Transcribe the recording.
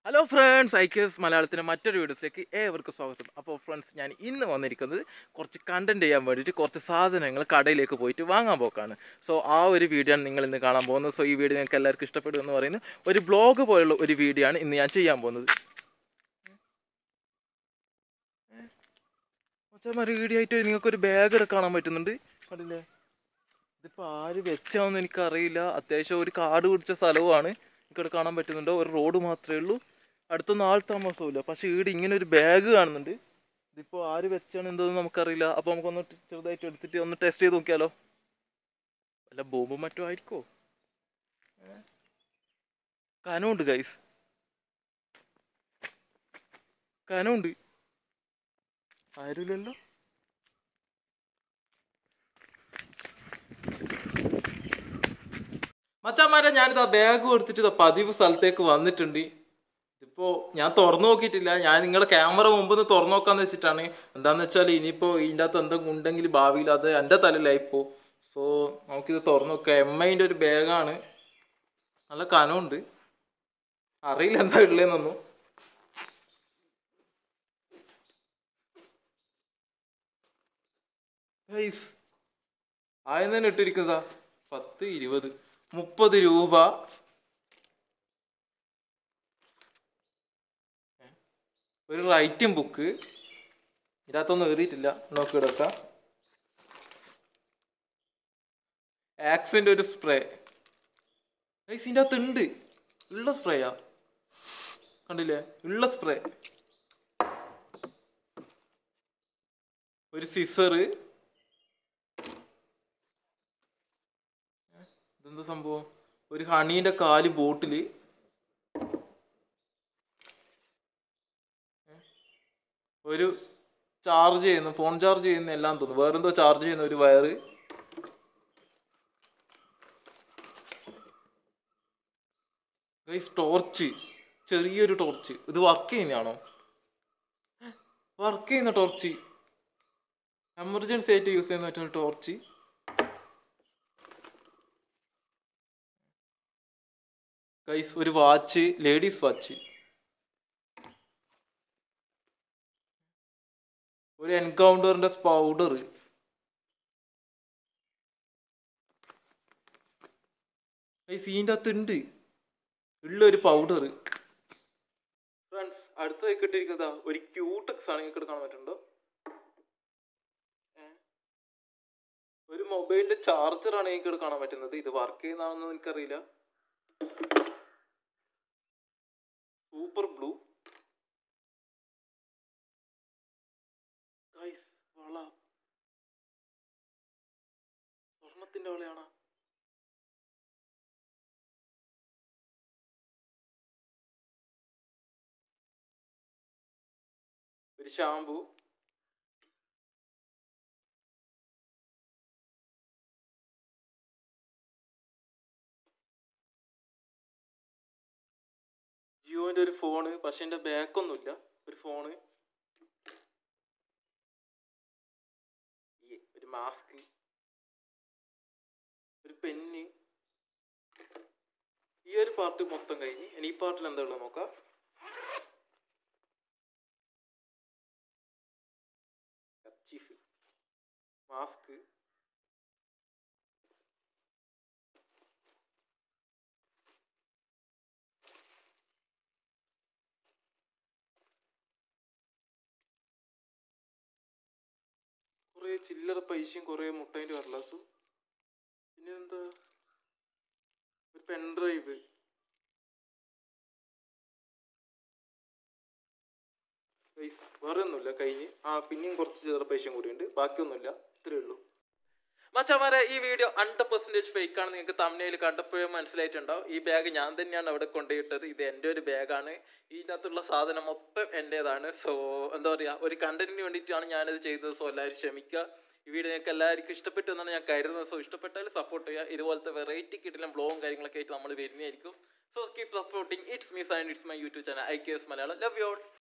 Hello friends I K S മലയാളത്തിൻ്റെ മറ്റൊരു വീഡിയോസിലേക്ക് ഏവർക്കും സ്വാഗതം അപ്പോൾ ഫ്രണ്ട്സ് ഞാൻ ഇന്ന് വന്നിരിക്കുന്നത് കുറച്ച് കണ്ടൻറ് ചെയ്യാൻ വേണ്ടിയിട്ട് കുറച്ച് സാധനങ്ങൾ കടയിലേക്ക് പോയിട്ട് വാങ്ങാൻ പോക്കാണ് സോ ആ ഒരു വീഡിയോ ആണ് നിങ്ങൾ ഇന്ന് കാണാൻ പോകുന്നത് സോ ഈ വീഡിയോ നിങ്ങൾക്ക് എല്ലാവർക്കും ഇഷ്ടപ്പെടും എന്ന് പറയുന്നത് ഒരു ബ്ലോഗ് പോലുള്ള ഒരു വീഡിയോ ആണ് ഇന്ന് ഞാൻ ചെയ്യാൻ പോകുന്നത് മച്ചാമാർ വീഡിയോ ആയിട്ട് നിങ്ങൾക്കൊരു ബാഗ് ഇവിടെ കാണാൻ പറ്റുന്നുണ്ട് കണ്ടില്ലേ ഇതിപ്പോൾ ആര് വെച്ചാന്ന് എനിക്കറിയില്ല അത്യാവശ്യം ഒരു കാട് പിടിച്ച സ്ഥലവുമാണ് എനിക്കിവിടെ കാണാൻ പറ്റുന്നുണ്ടോ ഒരു റോഡ് മാത്രമേ ഉള്ളൂ അടുത്തൊന്നും ആൾ താമസമില്ല പക്ഷേ ഇവിടെ ഇങ്ങനെ ഒരു ബാഗ് കാണുന്നുണ്ട് ഇതിപ്പോൾ ആര് വെച്ചാണ് എന്തോന്ന് നമുക്കറിയില്ല അപ്പോൾ നമുക്കൊന്ന് ടെ- ചെറുതായിട്ട് എടുത്തിട്ട് ഒന്ന് ടെസ്റ്റ് ചെയ്ത് നോക്കിയാലോ വല്ല ബോംബും മറ്റോ ആയിരിക്കോ ഏ? കനമുണ്ട് ഗൈസ് കനമുണ്ട് ആരുമില്ലല്ലോ മച്ചാമാരെ ഞാനിതാ ബാഗ് കൊടുത്തിട്ട് ഇതാ പതിവ് സ്ഥലത്തേക്ക് വന്നിട്ടുണ്ട് ഇതിപ്പോ ഞാൻ തുറന്നു നോക്കിയിട്ടില്ല ഞാൻ നിങ്ങളുടെ ക്യാമറ മുമ്പ് നിന്ന് തുറന്നു നോക്കാന്ന് വെച്ചിട്ടാണ് എന്താന്ന് വെച്ചാൽ ഇനിയിപ്പോ ഇതിൻ്റെ അകത്ത് എന്തെങ്കിലും ഉണ്ടെങ്കിൽ ഭാവിയിൽ അത് എൻ്റെ തലയിലായിപ്പോ സോ നമുക്കിത് തുറന്നു നോക്കാം എം ഐൻ്റെ ഒരു ബാഗാണ് നല്ല കനമുണ്ട് അറിയില്ല എന്താ ഉള്ളതെന്നൊന്നും ഗൈസ് ആദ്യം തന്നെ ഇട്ടിരിക്കുന്നതാ പത്ത് ഇരുപത് മുപ്പത് രൂപ ഏ? ഒരു റൈറ്റിംഗ് ബുക്ക് ഇതിനകത്തൊന്നും എഴുതിയിട്ടില്ല നോക്കി എടുക്കാം ആക്സിന്റെ ഒരു സ്പ്രേ ഗൈസ് ഇതിൻ്റെ അകത്ത് ഉണ്ട് ഉള്ള സ്പ്രേയാ കണ്ടില്ലേ ഉള്ള സ്പ്രേ ഒരു സിസറ് ഇതെന്താ സംഭവം ഒരു ഹണീന്റെ കാല് ബോട്ടില് ഏ? ഒരു ചാർജ് ചെയ്യുന്ന ഫോൺ ചാർജ് ചെയ്യുന്ന എല്ലാം തോന്നുന്നു വേറെന്തോ ചാർജ് ചെയ്യുന്ന ഒരു വയറ് ഗൈസ് ടോർച്ച് ചെറിയൊരു ടോർച്ച് ഇത് വർക്ക് ചെയ്യുന്നതാണോ വർക്ക് ചെയ്യുന്ന ടോർച്ച് എമർജൻസി ആയിട്ട് യൂസ് ചെയ്യുന്ന പറ്റുന്ന ടോർച്ച് ഗൈസ് ഒരു വാച്ച് ലേഡീസ് വാച്ച് ഒരു എൻകൗണ്ടറിന്റെ പൗഡർ ഗൈസ് ഇതിൻ്റെ അകത്ത് ഉണ്ട് ഉള്ള ഒരു പൗഡർ ഫ്രണ്ട്സ് അടുത്ത കിട്ടിയിരിക്കുന്നതാ ഒരു ക്യൂട്ടക്സ് ആണ് നിങ്ങൾക്ക് കാണാൻ പറ്റുന്നുണ്ടോ ഏ? ഒരു മൊബൈലിന്റെ ചാർജർ ആണ് നിങ്ങൾക്ക് കാണാൻ പറ്റുന്നത് ഇത് വർക്ക് ചെയ്യുന്നതാണെന്ന് എനിക്കറിയില്ല സൂപ്പർ ബ്ലൂ ഗൈസ് വള സ്വർണത്തിന്റെ വളയാണ് ഒരു ഷാമ്പു ജിയോന്റെ ഒരു ഫോണ് പക്ഷെ എന്റെ ബാക്കൊന്നുമില്ല ഒരു ഫോണ് ഈ ഒരു മാസ്ക് ഒരു പെന്ന് ഈ ഒരു പാർട്ട് മൊത്തം കഴിഞ്ഞ് ഇനി ഈ പാർട്ടിൽ എന്താ ഉള്ളത് നോക്കാം കർച്ചീഫ് മാസ്ക് കുറേ ചില്ലറ പൈസയും കുറേ മുട്ടേൻ്റെ കടലാസും പിന്നെ എന്താ ഒരു പെൻഡ്രൈവ് വേറെ ഒന്നുമില്ല കഴിഞ്ഞ് ആ പിന്നെയും കുറച്ച് ചില്ലറ പൈസയും കൂടി ഉണ്ട് ബാക്കിയൊന്നുമില്ല ഇത്രയേ ഉള്ളൂ മച്ചാമാരെ ഈ വീഡിയോ ഹൺഡ്രഡ് പെർസെൻറ്റേജ് ഫേക്ക് ആണ് നിങ്ങൾക്ക് തമിഴ്നയിൽ കണ്ടപ്പോഴേ മനസ്സിലായിട്ടുണ്ടാവും ഈ ബാഗ് ഞാൻ തന്നെയാണ് അവിടെ കൊണ്ടുപോയിട്ടത് ഇത് എൻ്റെ ഒരു ബാഗാണ് ഇതിനകത്തുള്ള സാധനം മൊത്തം എൻ്റേതാണ് സോ എന്താ പറയുക ഒരു കണ്ടന്റിന് വേണ്ടിയിട്ടാണ് ഞാനിത് ചെയ്തത് സോ എല്ലാവരും ക്ഷമിക്കുക ഈ വീഡിയോ നിങ്ങൾക്ക് എല്ലാവർക്കും ഇഷ്ടപ്പെട്ടു എന്നാണ് ഞാൻ കരുതുന്നത് സോ ഇഷ്ടപ്പെട്ടാൽ സപ്പോർട്ട് ചെയ്യുക ഇതുപോലത്തെ വെറൈറ്റി കിട്ടില്ല ബ്ലോഗും കാര്യങ്ങളൊക്കെ ആയിട്ട് നമ്മൾ വരുന്നതായിരിക്കും so keep supporting it's me sign it's my YouTube channel I K S Malayalam love U